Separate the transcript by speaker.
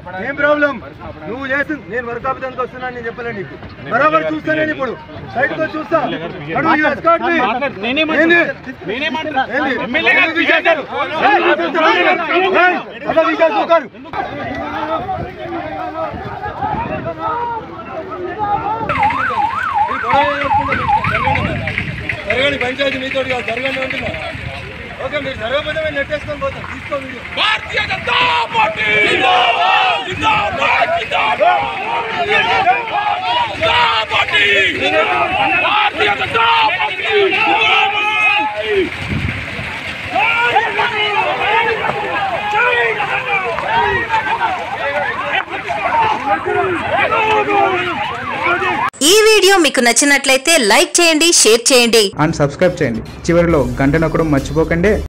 Speaker 1: ఏం ప్రాబ్లం నువ్వు చేస్తుంది నేను వర్క్ ఆపుదానికి వస్తున్నాను నేను చెప్పలే నీకు బరాబర్ చూస్తా నేను ఇప్పుడు సైడ్ తో చూస్తా అడుగు, you escort me. ఏంది? ఏంది? ఎందుకు తీసేశారు? ఎందుకు తీసేశారు? ఏయ్, అట్లా తీసేసుకోకారు. ఈ గొడవ ఏమనుకుంటున్నారు? జరగండి పంచాయతీ మీతో కాదు జరగండి అంటున్నా ఓకే మీరు జరగకపోతే మేము నెట్టేసుకొని పోతాం తీసుకో వీడియో
Speaker 2: భారతీయ జనతా పార్టీ జిందాబాద్ జిందాబాద్ జిందాబాద్ జనతా పార్టీ భారతీయ జనతా పార్టీ
Speaker 3: ఈ వీడియో మీకు నచ్చినట్లయితే లైక్ చేయండి షేర్ చేయండి
Speaker 4: అండ్ సబ్స్క్రైబ్ చేయండి చివరిలో గంట నొక్కడం మర్చిపోకండి